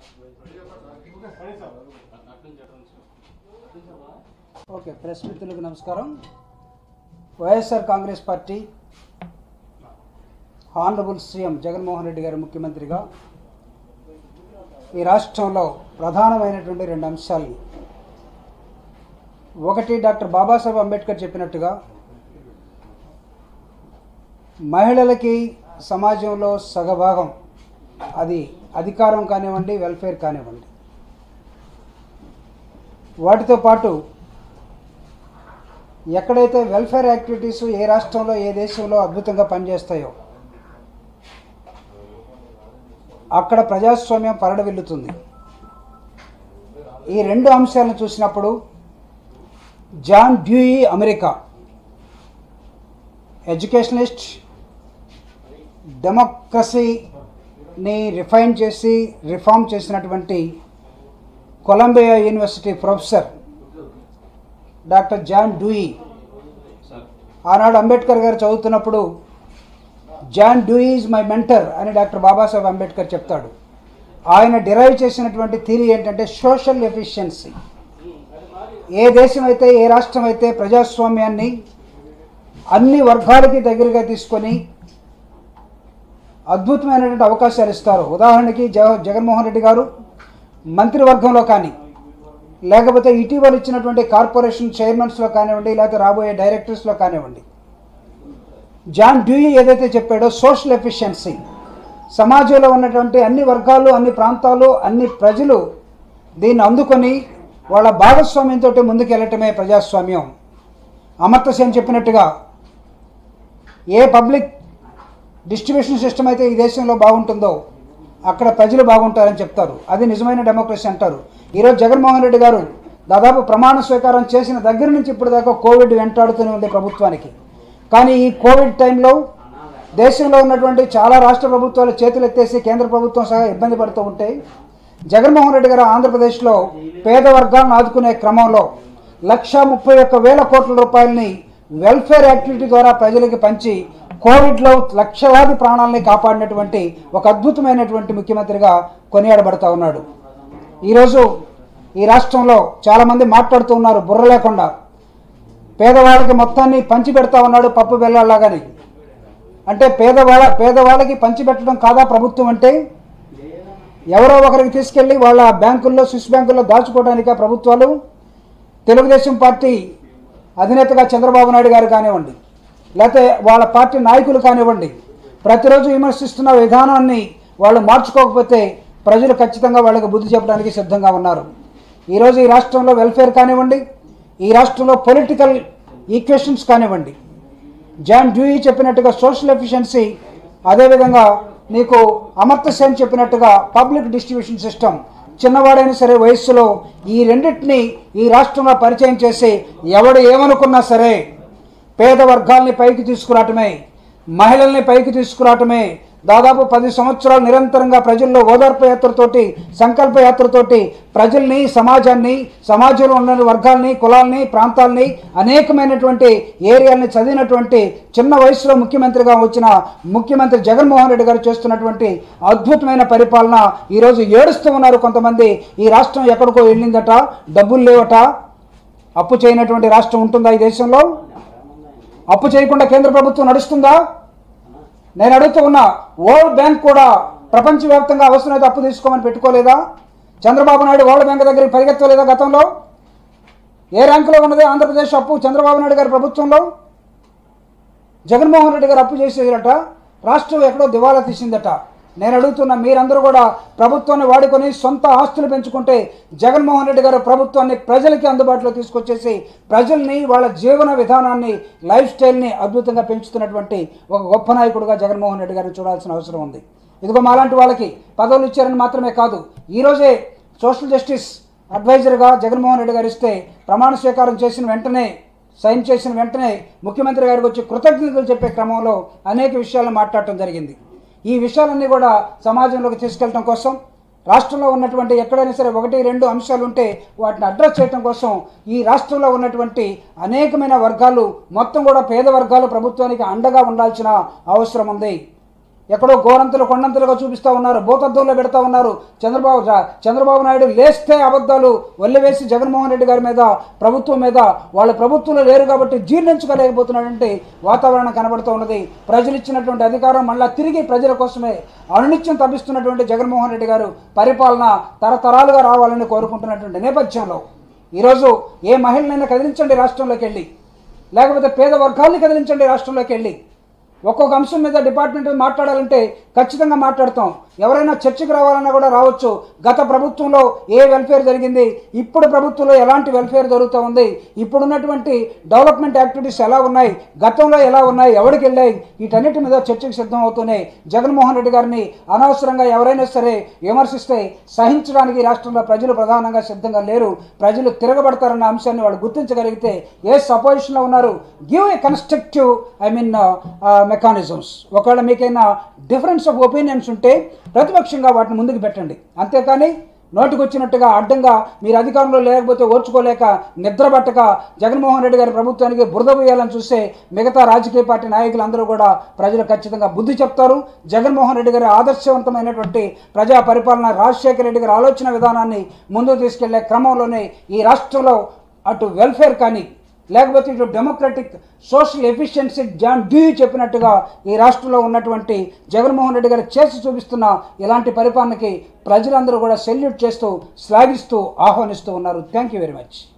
okay press మిత్రులకు నమస్కారం YSR Congress party honourable CM Jaganmohan Reddy గారు ముఖ్యమంత్రిగా ఈ రాష్ట్రంలో ప్రధానమైనటువంటి రెండు అంశాలు ఒకటి డాక్టర్ బాబాసాహెబ్ అంబేద్కర్ చెప్పినట్టుగా మహిళలకి సమాజంలో సగభాగం అది అధికారం కానివ్వండి వెల్ఫేర్ కానివ్వండి వాటితో పాటు ఎక్కడైతే వెల్ఫేర్ యాక్టివిటీస్ ఏ రాష్ట్రంలో ఏ దేశంలో అద్భుతంగా పనిచేస్తాయో అక్కడ ప్రజాస్వామ్యం పరడవిల్లుతుంది ఈ రెండు అంశాలను చూసినప్పుడు జాన్ డ్యూయి అమెరికా ఎడ్యుకేషనలిస్ట్ డెమోక్రసీని రిఫైన్ చేసి రిఫార్మ్ చేసినటువంటి Columbia university professor doctor John Dewey ఆనాడు అంబేద్కర్ గారు చదువుతున్నప్పుడు John Dewey is my mentor అని డాక్టర్ బాబాసాహెబ్ అంబేద్కర్ చెప్తాడు ఆయన డిరైవ్ చేసినటువంటి థీరీ ఏంటంటే సోషల్ ఎఫిషియన్సీ ఏ దేశం అయితే ఏ రాష్ట్రం అయితే ప్రజాస్వామ్యాన్ని అన్ని వర్గాలకి దగ్గరగా తీసుకొని అద్భుతమైనటువంటి అవకాశాలు ఇస్తారు ఉదాహరణకి జగ జగన్మోహన్ రెడ్డి గారు మంత్రివర్గంలో కానీ లేకపోతే ఇటీవల ఇచ్చినటువంటి కార్పొరేషన్ చైర్మన్స్లో కానివ్వండి లేకపోతే రాబోయే డైరెక్టర్స్లో కానివ్వండి జాన్ డ్యూయి ఏదైతే చెప్పాడో సోషల్ ఎఫిషియన్సీ సమాజంలో ఉన్నటువంటి అన్ని వర్గాలు అన్ని ప్రాంతాలు అన్ని ప్రజలు దీన్ని అందుకొని వాళ్ళ భాగస్వామ్యంతో ముందుకెళ్ళటమే ప్రజాస్వామ్యం అమర్త్య సేన్ చెప్పినట్టుగా ఏ పబ్లిక్ డిస్ట్రిబ్యూషన్ సిస్టమ్ అయితే ఈ దేశంలో బాగుంటుందో అక్కడ ప్రజలు బాగుంటారని చెప్తారు అది నిజమైన డెమోక్రసీ అంటారు ఈరోజు జగన్మోహన్ రెడ్డి గారు దాదాపు ప్రమాణ స్వీకారం చేసిన దగ్గర నుంచి ఇప్పుడు దాకా కోవిడ్ వెంటాడుతూనే ఉంది ప్రభుత్వానికి కానీ ఈ కోవిడ్ టైంలో దేశంలో ఉన్నటువంటి చాలా రాష్ట్ర ప్రభుత్వాలు చేతులు ఎత్తేసి కేంద్ర ప్రభుత్వం సహా ఇబ్బంది పడుతూ ఉంటే జగన్మోహన్ రెడ్డి గారు ఆంధ్రప్రదేశ్లో పేద వర్గాలను ఆదుకునే క్రమంలో లక్ష ముప్పై ఒక్క వేల కోట్ల రూపాయలని వెల్ఫేర్ యాక్టివిటీ ద్వారా ప్రజలకి పంచి కోవిడ్లో లక్షలాది ప్రాణాలని కాపాడినటువంటి ఒక అద్భుతమైనటువంటి ముఖ్యమంత్రిగా కొనియాడబడతా ఉన్నాడు ఈరోజు ఈ రాష్ట్రంలో చాలామంది మాట్లాడుతూ ఉన్నారు బుర్ర లేకుండా పేదవాళ్ళకి మొత్తాన్ని పంచి పెడతా ఉన్నాడు పప్పు బెల్లాలాగాని అంటే పేదవాళ్ళ పేదవాళ్ళకి పంచిపెట్టడం కాదా ప్రభుత్వం అంటే ఎవరో ఒకరికి తీసుకెళ్ళి వాళ్ళ బ్యాంకుల్లో స్విస్ బ్యాంకుల్లో దాచుకోవడానిక ప్రభుత్వాలు తెలుగుదేశం పార్టీ అధినేతగా చంద్రబాబు నాయుడు గారు కానివ్వండి లేకపోతే వాళ్ళ పార్టీ నాయకులు కానివ్వండి ప్రతిరోజు విమర్శిస్తున్న విధానాన్ని వాళ్ళు మార్చుకోకపోతే ప్రజలు ఖచ్చితంగా వాళ్ళకి బుద్ధి చెప్పడానికి సిద్ధంగా ఉన్నారు ఈరోజు ఈ రాష్ట్రంలో వెల్ఫేర్ కానివ్వండి ఈ రాష్ట్రంలో పొలిటికల్ ఈక్వేషన్స్ కానివ్వండి జాన్ డ్యూయి చెప్పినట్టుగా సోషల్ ఎఫిషియన్సీ అదేవిధంగా నీకు అమర్త్య సేన్ చెప్పినట్టుగా పబ్లిక్ డిస్ట్రిబ్యూషన్ సిస్టమ్ చిన్నవాడైనా సరే వయస్సులో ఈ రెండింటిని ఈ రాష్ట్రంలో పరిచయం చేసి ఎవడు ఏమనుకున్నా సరే పేద వర్గాల్ని పైకి తీసుకురావటమే మహిళల్ని పైకి తీసుకురావటమే దాదాపు పది సంవత్సరాలు నిరంతరంగా ప్రజల్లో ఓదార్పు యాత్రతోటి సంకల్ప యాత్రతోటి ప్రజల్ని సమాజాన్ని సమాజంలో ఉన్న వర్గాల్ని కులాల్ని ప్రాంతాల్ని అనేకమైనటువంటి ఏరియాల్ని చదివినటువంటి చిన్న వయసులో ముఖ్యమంత్రిగా వచ్చిన ముఖ్యమంత్రి జగన్మోహన్ రెడ్డి గారు చేస్తున్నటువంటి అద్భుతమైన పరిపాలన ఈరోజు ఏడుస్తూ ఉన్నారు కొంతమంది ఈ రాష్ట్రం ఎక్కడికో వెళ్ళిందట డబ్బులు లేవట అప్పు చేయనటువంటి రాష్ట్రం ఉంటుందా ఈ దేశంలో అప్పు చేయకుండా కేంద్ర ప్రభుత్వం నడుస్తుందా నేను అడుగుతూ ఉన్నా వరల్డ్ బ్యాంక్ కూడా ప్రపంచవ్యాప్తంగా అవసరమైతే అప్పు తీసుకోమని పెట్టుకోలేదా చంద్రబాబు నాయుడు వరల్డ్ బ్యాంక్ దగ్గరికి పరిగెత్తలేదా గతంలో ఏ ర్యాంకులో ఉన్నది ఆంధ్రప్రదేశ్ అప్పు చంద్రబాబు నాయుడు గారి ప్రభుత్వంలో జగన్మోహన్ రెడ్డి గారు అప్పు చేసేదట రాష్ట్రం ఎక్కడో దివాలా తీసిందట నేను అడుగుతున్నా మీరందరూ కూడా ప్రభుత్వాన్ని వాడుకొని సొంత ఆస్తులు పెంచుకుంటే జగన్మోహన్ రెడ్డి గారు ప్రభుత్వాన్ని ప్రజలకి అందుబాటులో తీసుకొచ్చేసి ప్రజల్ని వాళ్ళ జీవన విధానాన్ని లైఫ్ స్టైల్ని అద్భుతంగా పెంచుతున్నటువంటి ఒక గొప్ప నాయకుడుగా జగన్మోహన్ రెడ్డి గారిని చూడాల్సిన అవసరం ఉంది ఇదిగో మాలాంటి వాళ్ళకి పదవులు ఇచ్చారని మాత్రమే కాదు ఈరోజే సోషల్ జస్టిస్ అడ్వైజర్గా జగన్మోహన్ రెడ్డి గారు ఇస్తే ప్రమాణ స్వీకారం చేసిన వెంటనే సైన్ చేసిన వెంటనే ముఖ్యమంత్రి గారికి వచ్చి కృతజ్ఞతలు చెప్పే క్రమంలో అనేక విషయాలను మాట్లాడటం జరిగింది ఈ విషయాలన్నీ కూడా సమాజంలోకి తీసుకెళ్ళటం కోసం రాష్ట్రంలో ఉన్నటువంటి ఎక్కడైనా సరే ఒకటి రెండు అంశాలు ఉంటే వాటిని అడ్రస్ చేయడం కోసం ఈ రాష్ట్రంలో ఉన్నటువంటి అనేకమైన వర్గాలు మొత్తం కూడా పేద వర్గాలు ప్రభుత్వానికి అండగా ఉండాల్సిన అవసరం ఉంది ఎక్కడో గోరంతలు కొండంతలుగా చూపిస్తూ ఉన్నారు భూతద్దంలో పెడతా ఉన్నారు చంద్రబాబు జా- చంద్రబాబు నాయుడు లేస్తే అబద్ధాలు వల్లివేసి జగన్మోహన్ రెడ్డి గారి మీద ప్రభుత్వం మీద వాళ్ళ ప్రభుత్వంలో లేరు కాబట్టి జీర్ణించుకోలేకపోతున్నటువంటి వాతావరణం కనబడుతూ ఉన్నది ప్రజలు ఇచ్చినటువంటి అధికారం మళ్ళా తిరిగి ప్రజల కోసమే అనునిత్యం తప్పిస్తున్నటువంటి జగన్మోహన్ రెడ్డి గారు పరిపాలన తరతరాలుగా రావాలని కోరుకుంటున్నటువంటి నేపథ్యంలో ఈరోజు ఏ మహిళనైనా కదిలించండి రాష్ట్రంలోకి వెళ్ళి లేకపోతే పేద వర్గాల్ని కదిలించండి రాష్ట్రంలోకి వెళ్ళి ఒక్కొక్క అంశం మీద డిపార్ట్మెంట్ మీద మాట్లాడాలంటే ఖచ్చితంగా మాట్లాడతాం ఎవరైనా చర్చకు రావాలన్నా కూడా రావచ్చు గత ప్రభుత్వంలో ఏ వెల్ఫేర్ జరిగింది ఇప్పుడు ప్రభుత్వంలో ఎలాంటి వెల్ఫేర్ జరుగుతూ ఉంది ఇప్పుడున్నటువంటి డెవలప్మెంట్ యాక్టివిటీస్ ఎలా ఉన్నాయి గతంలో ఎలా ఉన్నాయి ఎవరికి వెళ్ళాయి వీటన్నిటి మీద చర్చకు సిద్ధం అవుతున్నాయి జగన్మోహన్ రెడ్డి గారిని అనవసరంగా ఎవరైనా సరే విమర్శిస్తే సహించడానికి ఈ రాష్ట్రంలో ప్రజలు ప్రధానంగా సిద్ధంగా లేరు ప్రజలు తిరగబడతారన్న అంశాన్ని వాళ్ళు గుర్తించగలిగితే ఏ సపోజిషన్లో ఉన్నారు give a constructive I mean mechanisms ఒకవేళ మీకైనా డిఫరెన్స్ ఆఫ్ ఒపీనియన్స్ ఉంటే ప్రతిపక్షంగా వాటిని ముందుకు పెట్టండి అంతేకాని నోటికొచ్చినట్టుగా అడ్డంగా మీరు అధికారంలో లేకపోతే ఓర్చుకోలేక నిద్రపట్టక జగన్మోహన్ రెడ్డి గారి ప్రభుత్వానికి బురద వేయాలని చూస్తే మిగతా రాజకీయ పార్టీ నాయకులందరూ కూడా ప్రజలు ఖచ్చితంగా బుద్ధి చెప్తారు జగన్మోహన్ రెడ్డి గారి ఆదర్శవంతమైనటువంటి ప్రజా పరిపాలన రాజశేఖర రెడ్డి గారి ఆలోచన విధానాన్ని ముందుకు తీసుకెళ్లే క్రమంలోనే ఈ రాష్ట్రంలో అటు వెల్ఫేర్ కానీ లేకపోతే ఇటు democratic social efficiency John Dewey చెప్పినట్టుగా ఈ రాష్ట్రంలో ఉన్నటువంటి జగన్మోహన్ రెడ్డి గారు చేసి చూపిస్తున్న ఇలాంటి పరిపాలనకి ప్రజలందరూ కూడా సెల్యూట్ చేస్తూ శ్లాఘిస్తూ ఆహ్వానిస్తూ ఉన్నారు థ్యాంక్ యూ వెరీ మచ్